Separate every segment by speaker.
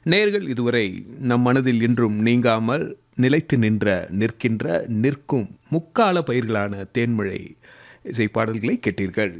Speaker 1: நேர்கள் இதுவரை நம் மனதில் என்றும் நீங்காமல் நிலைத்து நின்ற நிற்கின்ற நிற்கும் முக்கால பயிர்களான தேன்மழை இசை பாடல்களை கேட்டீர்கள்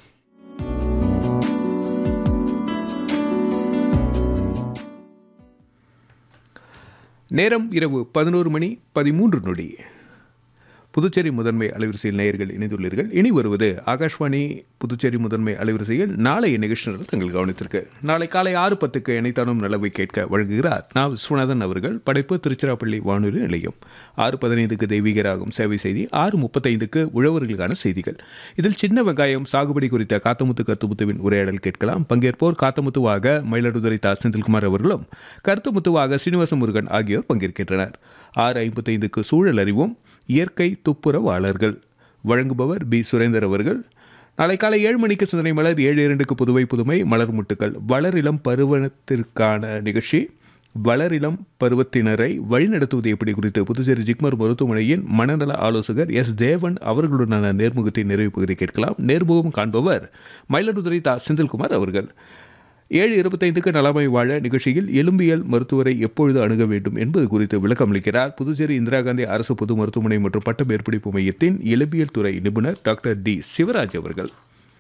Speaker 1: நேரம் இரவு பதினோரு மணி பதிமூன்று நொடி புதுச்சேரி முதன்மை அலைவரிசையில் நேயர்கள் இணைந்துள்ளீர்கள் இனி வருவது ஆகாஷ்வாணி புதுச்சேரி முதன்மை அலைவரிசையில் நாளைய நிகழ்ச்சியினர் தங்கள் கவனத்திற்கு நாளை காலை ஆறு பத்துக்கு இணைத்தானும் நலவை கேட்க வழங்குகிறார் நா விஸ்வநாதன் அவர்கள் படைப்பு திருச்சிராப்பள்ளி வானொலி நிலையம் ஆறு பதினைந்துக்கு தெய்வீகராகும் சேவை செய்தி ஆறு முப்பத்தைந்துக்கு உழவர்களுக்கான செய்திகள் இதில் சின்ன வெங்காயம் சாகுபடி குறித்த காத்தமுத்து கருத்துமுத்துவின் உரையாடல் கேட்கலாம் பங்கேற்போர் காத்தமுத்துவாக மயிலாடுதுறை தா செந்தில்குமார் அவர்களும் கருத்துமுத்துவாக சீனிவாச முருகன் ஆகியோர் பங்கேற்கின்றனர் ஆறு ஐம்பத்தைந்துக்கு சூழல் அறிவும் இயற்கை துப்புரவாளர்கள் வழங்குபவர் பி சுரேந்தர் அவர்கள் நாளை காலை ஏழு மணிக்கு சிந்தனை மலர் ஏழு இரண்டுக்கு புதுவை புதுமை மலர் முட்டுக்கள் வளரிளம் பருவத்திற்கான நிகழ்ச்சி வளரிளம் பருவத்தினரை வழிநடத்துவது எப்படி குறித்து புதுச்சேரி ஜிக்மர் மருத்துவமனையின் மனநல ஆலோசகர் எஸ் தேவன் அவர்களுடனான நேர்முகத்தின் நிறைவு பகுதி கேட்கலாம் நேர்முகம் காண்பவர் மயிலாடுதுறை தா செந்தில்குமார் அவர்கள் ஏழு இருபத்தைந்துக்கு நலமை வாழ நிகழ்ச்சியில் எலும்பியல் மருத்துவரை எப்பொழுது அணுக வேண்டும் என்பது குறித்து விளக்கம் அளிக்கிறார் புதுச்சேரி இந்திரா காந்தி அரசு பொது மருத்துவமனை மற்றும் பட்ட மேற்படிப்பு மையத்தின் எலும்பியல் துறை நிபுணர் டாக்டர் டி சிவராஜ் அவர்கள்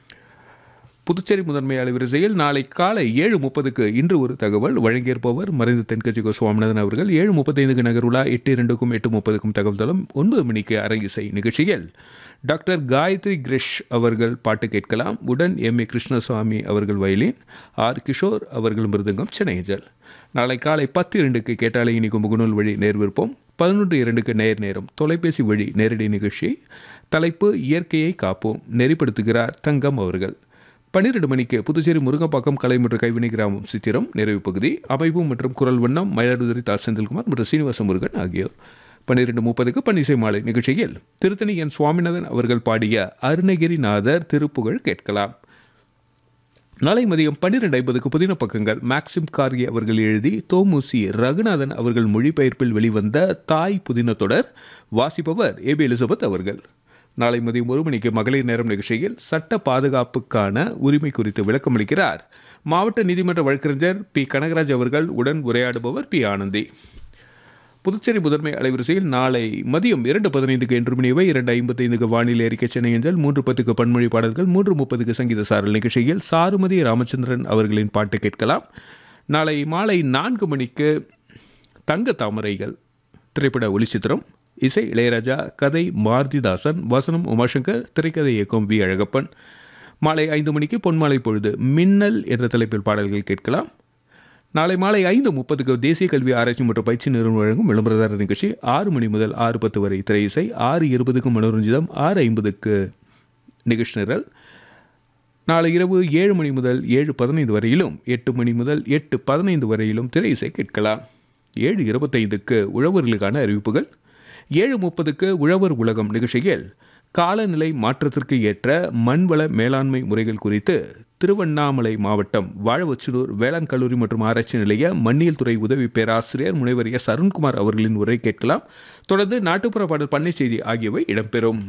Speaker 1: புதுச்சேரி முதன்மை அலைவரிசையில் நாளை காலை ஏழு முப்பதுக்கு இன்று ஒரு தகவல் வழங்கியிருப்பவர் மறைந்த தென்கட்சி கோ சுவாமிநாதன் அவர்கள் ஏழு முப்பத்தைந்துக்கு நகருலா எட்டு இரண்டுக்கும் எட்டு முப்பதுக்கும் தகவல் தளம் ஒன்பது மணிக்கு அரங்கிசை நிகழ்ச்சியில் டாக்டர் காயத்ரி கிரிஷ் அவர்கள் பாட்டு கேட்கலாம் உடன் எம் ஏ கிருஷ்ணசுவாமி அவர்கள் வயலின் ஆர் கிஷோர் அவர்கள் மிருதங்கம் சென்னையஞ்சல் நாளை காலை பத்து இரண்டுக்கு கேட்டாலே இனிக்கும் முகநூல் வழி நேர்விருப்போம் பதினொன்று இரண்டுக்கு நேர் நேரம் தொலைபேசி வழி நேரடி நிகழ்ச்சி தலைப்பு இயற்கையை காப்போம் நெறிப்படுத்துகிறார் தங்கம் அவர்கள் பன்னிரண்டு மணிக்கு புதுச்சேரி முருங்கப்பாக்கம் கலை மற்றும் கைவினை கிராமம் சித்திரம் நிறைவு பகுதி அமைப்பு மற்றும் குரல் வண்ணம் மயிலாடுதுறை தா செந்தில்குமார் மற்றும் சீனிவாச முருகன் ஆகியோர் பன்னிரெண்டு முப்பதுக்கு பன்னிசை மாலை நிகழ்ச்சியில் திருத்தணி என் சுவாமிநாதன் அவர்கள் பாடிய அருணகிரிநாதர் திருப்புகழ் கேட்கலாம் நாளை மதியம் பன்னிரெண்டு ஐம்பதுக்கு புதின பக்கங்கள் மேக்சிம் கார்கி அவர்கள் எழுதி தோமுசி ரகுநாதன் அவர்கள் மொழிபெயர்ப்பில் வெளிவந்த தாய் புதின தொடர் வாசிப்பவர் ஏபி எலிசபெத் அவர்கள் நாளை மதியம் ஒரு மணிக்கு மகளிர் நேரம் நிகழ்ச்சியில் சட்ட பாதுகாப்புக்கான உரிமை குறித்து விளக்கமளிக்கிறார் மாவட்ட நீதிமன்ற வழக்கறிஞர் பி கனகராஜ் அவர்கள் உடன் உரையாடுபவர் பி ஆனந்தி புதுச்சேரி முதன்மை அலைவரிசையில் நாளை மதியம் இரண்டு பதினைந்துக்கு என்று மணியவை இரண்டு ஐம்பத்தைந்துக்கு வானிலை அறிக்கை சென்னை அஞ்சல் மூன்று பத்துக்கு பன்மொழி பாடல்கள் மூன்று முப்பதுக்கு சங்கீத சாரல் நிகழ்ச்சியில் சாருமதி ராமச்சந்திரன் அவர்களின் பாட்டு கேட்கலாம் நாளை மாலை நான்கு மணிக்கு தங்க தாமரைகள் திரைப்பட ஒளிச்சித்திரம் இசை இளையராஜா கதை மாருதிதாசன் வசனம் உமாசங்கர் திரைக்கதை இயக்கம் வி அழகப்பன் மாலை ஐந்து மணிக்கு பொன்மாலை பொழுது மின்னல் என்ற தலைப்பில் பாடல்கள் கேட்கலாம் நாளை மாலை ஐந்து முப்பதுக்கு தேசிய கல்வி ஆராய்ச்சி மற்றும் பயிற்சி நிறுவனம் வழங்கும் விளம்பரதார நிகழ்ச்சி ஆறு மணி முதல் ஆறு பத்து வரை திரை இசை ஆறு இருபதுக்கு மனோரஞ்சிதம் ஆறு ஐம்பதுக்கு நிகழ்ச்சி நிரல் நாளை இரவு ஏழு மணி முதல் ஏழு பதினைந்து வரையிலும் எட்டு மணி முதல் எட்டு பதினைந்து வரையிலும் திரை இசை கேட்கலாம் ஏழு இருபத்தைந்துக்கு உழவர்களுக்கான அறிவிப்புகள் ஏழு முப்பதுக்கு உழவர் உலகம் நிகழ்ச்சியில் காலநிலை மாற்றத்திற்கு ஏற்ற மண்வள மேலாண்மை முறைகள் குறித்து திருவண்ணாமலை மாவட்டம் வாழவச்சலூர் வேளாண் கல்லூரி மற்றும் ஆராய்ச்சி நிலைய மண்ணியல் துறை உதவி பேராசிரியர் முனைவர் எஸ் அருண்குமார் அவர்களின் உரை கேட்கலாம் தொடர்ந்து நாட்டுப்புற பாடல் பண்ணை செய்தி ஆகியவை இடம்பெறும்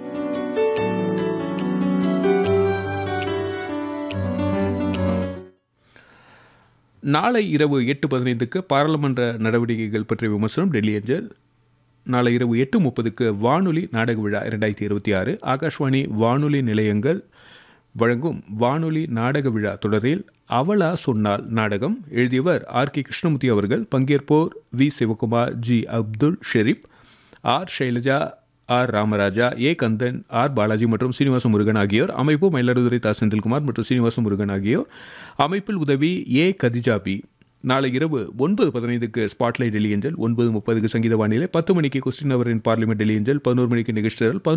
Speaker 1: நாளை இரவு எட்டு பதினைந்துக்கு பாராளுமன்ற நடவடிக்கைகள் பற்றிய விமர்சனம் டெல்லி அஞ்சல் நாளை இரவு எட்டு முப்பதுக்கு வானொலி நாடக விழா இரண்டாயிரத்தி இருபத்தி ஆறு ஆகாஷ்வாணி வானொலி நிலையங்கள் வழங்கும் வானொலி நாடக விழா தொடரில் அவளா சொன்னால் நாடகம் எழுதியவர் ஆர் கே கிருஷ்ணமூர்த்தி அவர்கள் பங்கேற்போர் V Sivakumar G Abdul Sharif R Shailaja R Ramaraja A Kandan R Balaji மற்றும் சீனிவாச முருகன் ஆகியோர் அமைப்பு மயிலாடுதுறை தா செந்தில்குமார் மற்றும் சீனிவாச முருகன் ஆகியோர் அமைப்பில் உதவி ஏ கதிஜாபி நாளை இரவு ஒன்பது பதினைந்துக்கு ஸ்பாட்லைட் டெல்லி ஏஞ்சல் ஒன்பது முப்பதுக்கு சங்கீத வானிலை பத்து மணிக்கு கொஸ்டின் அவரின் பார்லிமெண்ட் டெல்லி ஏஞ்சல் பதினோரு மணிக்கு நிகழ்ச்சி